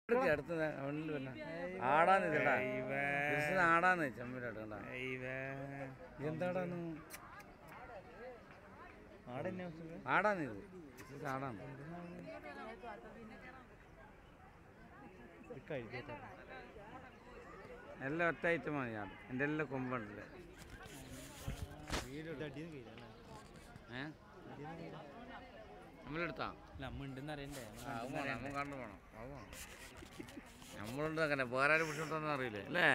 എടുക്ക്, അടുത്ത് ദാ അവനിൽ വരണം. ആടാന്ന് ഇതെടാ കൃഷ്ണൻ ആടാന്ന് ചെമ്പിലോട്ട് കണ്ടാ എന്താടാന്ന് ആടാന്ന് ഇത് കൃഷ്ണൻ ആടാന്ന് എല്ലാം ഒറ്റ ഐറ്റമാണ് ഞാൻ എൻ്റെ എല്ലാം കൊമ്പുണ്ടല്ലേ ഏ നമ്മളെടുത്താ നമ്മണ്ടെന്ന് അറിയണ്ടേ ആ, അത് വേണം, നമ്മൾ കണ്ടു പോണം അത് വേണം നമ്മളുണ്ട് അങ്ങനെ വേറെ ആരും പിടിച്ചോണ്ടോന്നും അറിയില്ലേ അല്ലേ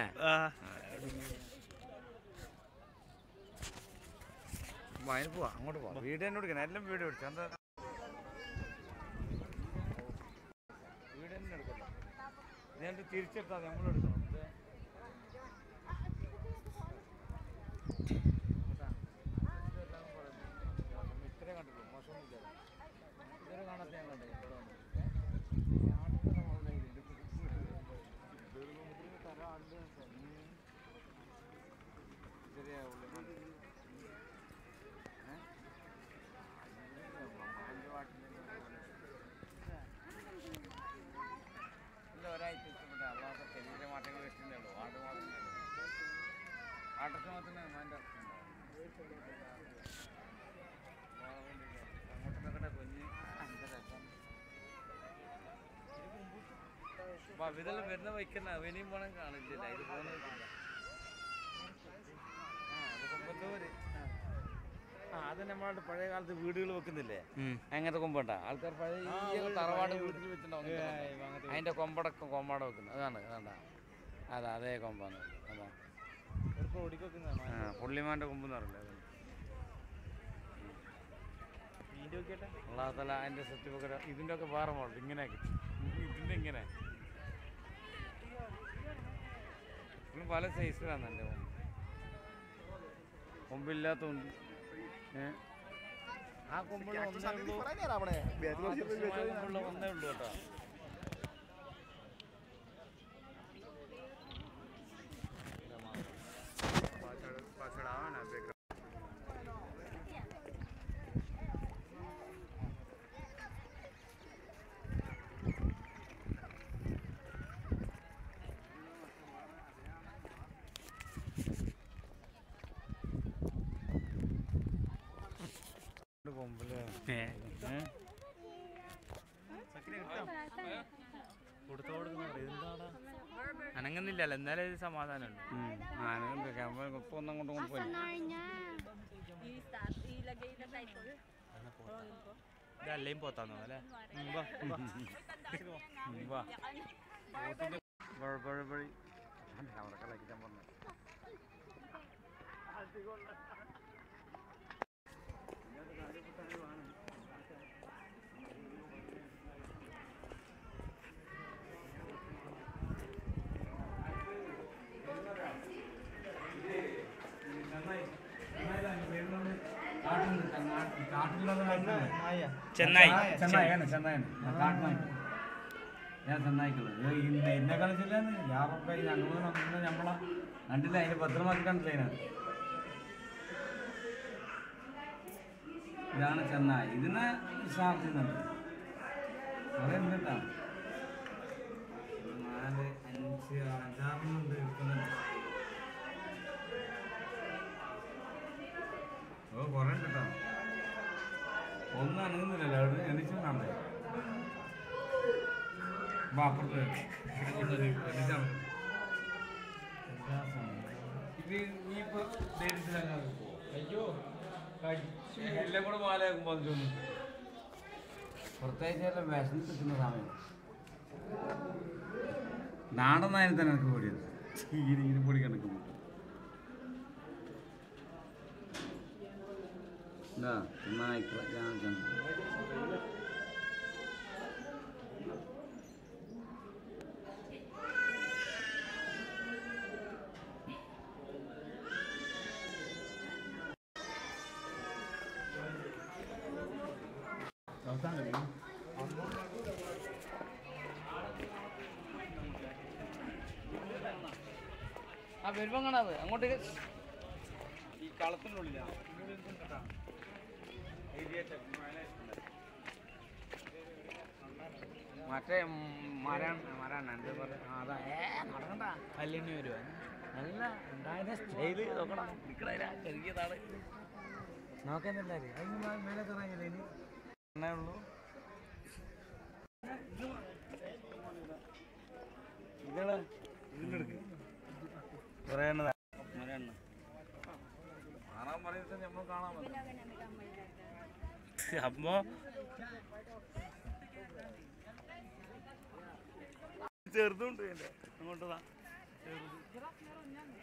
വാ, അതിന് പോവാ അങ്ങോട്ട് പോവാം വീട് തന്നെ എടുക്കണം എല്ലാം വീട് പിടിച്ചു എന്താ വീട് തന്നെ എടുക്കല്ലോ ഞാൻ തിരിച്ചെടുത്താൽ നമ്മളെടുക്കണം ഇത് ഇത്രയും കണ്ടിട്ടുള്ളൂ മോശമൊന്നുമില്ല ഇതുവരെ കാണാത്ത ഞാൻ കണ്ടേ ഇവിടെ വന്നിട്ട്. ഈ ആടിന്റെ മുകളിൽ ഇത് ഇത് തല ആടിന്റെ ഉം. ശരിയാവുള്ളൂ ഏ? മാന്റെ വാട്ടിന്റെ ഇല്ല ഒരാഴ്ച ഇഷ്ടപ്പെട്ട അല്ലാത്ത ശരീര മാറ്റങ്ങൾ വെച്ചിട്ടേ ഉള്ളൂ ആട് മാത്രമേ ഉള്ളൂ ആട്ടത്തിന് മാത്രമേ മാൻ്റെ അങ്ങോട്ടൊക്കെ കുഞ്ഞ് എന്താ രസം അപ്പൊ ഇതെല്ലാം വരുന്ന വയ്ക്കുന്ന അവനെയും പോണം കാണില്ല ഇത് പോകുന്ന വയ്ക്കില്ല ആ അത് കൊമ്പത്തൂര് ആ അത് നമ്മളവിടെ പഴയ കാലത്ത് വീടുകൾ വെക്കുന്നില്ലേ അങ്ങനത്തെ കൊമ്പുണ്ട ആൾക്കാർ പഴയ തറവാട് വീട്ടിൽ വെച്ചിട്ടുണ്ടാവും അതിന്റെ കൊമ്പടക്കം കൊമ്പാട വെക്കുന്നത് അതാണ് അതാണ്ടാ അതാ അതേ കൊമ്പാണ് അതാ ആ പുള്ളിമാന്റെ കൊമ്പ് എന്ന് പറയില്ലേ അതാണ് അള്ളാഹത്തല അതിന്റെ സർട്ടിഫിക്കറ്റ് ഇതിന്റെ ഒക്കെ വേറെ മോഡൽ ഇങ്ങനെ ഇതിന്റെ ഇങ്ങനെ ഇതിന് പല സൈസിലാണ് എൻ്റെ കൊമ്പ് കൊമ്പില്ലാത്തതുണ്ട് ഏ ആ കൊമ്പുള്ള ഒന്നേ ഉള്ളൂ ആ കൃത്യമായ കൊമ്പുള്ള ഒന്നേ ഉള്ളൂ കേട്ടോ കൊമ്പില് ഏ അനങ്ങുന്നില്ലല്ലോ എന്നാലും ഒരു സമാധാനമുണ്ട് ഞാനും ഇപ്പൊ ഒന്നും അങ്ങോട്ടും ഇങ്ങോട്ടും പോയി I-start, ilagay na title. ഇത് അല്ലേയും പോത്താന്നോ അല്ലേ വാ പോത്തിന്റെ പഴ- പഴ- പഴി. അവിടെ കളിക്കാൻ പറഞ്ഞു ചെന്നൈ ചെന്നായാണ് ചെന്നായാണ് കാട്ടുനായി ഞാൻ ചെന്നായിക്കുള്ളത് ഇന്ന ഇന്നെ കളിച്ചില്ലെന്ന് ഞാറൊക്കെ ഈ രണ്ട് മൂന്ന് വന്നിട്ട് നമ്മളെ കണ്ടില്ല അതിന് ഭദ്രമാക്കി കണ്ടില്ല അതിനകത്ത് ഇതാണ് ചെന്നായി ഇതിന് വിശ്വാസിക്കുന്നുണ്ട് കുറേ ഉണ്ട് കേട്ടോ നാല് അഞ്ച് അഞ്ചാറെണ്ണുണ്ട് എടുക്കുന്നുണ്ട് ഓ കുറേ ഉണ്ട് കേട്ടോ ഒന്നും അനങ്ങുന്നില്ലല്ലോ അവിടെ എണീച്ചു കാണണ്ടേ വാ അപ്പുറത്ത് എണീച്ചാണ് ഇത് നീ ഇപ്പൊ ധൈര്യത്തിലങ്ങ് അയ്യോ എല്ലാം കൂടെ മാലയാക്കുമ്പോ തോന്നുന്നു പ്രത്യേകിച്ച് എല്ലാം വിഷം കിട്ടുന്ന സമയം നാടൻ നായനെ തന്നെ എനിക്ക് പേടിയത് ഇങ്ങനെ ഇങ്ങനെ പൊടി കണക്കുമ്പോൾ എന്താ നായ്ക്കള ഞാൻ ചെന്നു ആ വരുമ്പം കാണാത് അങ്ങോട്ടേക്ക് ഈ കളത്തിനുള്ളിലാണ് ഏരിയ മറ്റേ മരാണ് മരാണ് എന്താ പറയുക ആ, അതാ ഏ നടക്കണ്ട കല്യാണി വരുവാ നല്ല ഉണ്ടായ സ്റ്റൈല് നോക്കണം നിൽക്കണ ചെറിയതാണ് നോക്കുന്നില്ല അതിന് മേലെ കയറാനില്ല ഇനി എന്നേ ഉള്ളൂ ഇതാണ് ഇതിലെടുക്ക് പറയണതാ മരാണ് കാണാൻ പറയുന്നത് നമ്മൾ കാണാൻ പറ്റും അമ്മോ ചെറുതുണ്ട് എൻ്റെ അങ്ങോട്ട് വാ ചെറുത്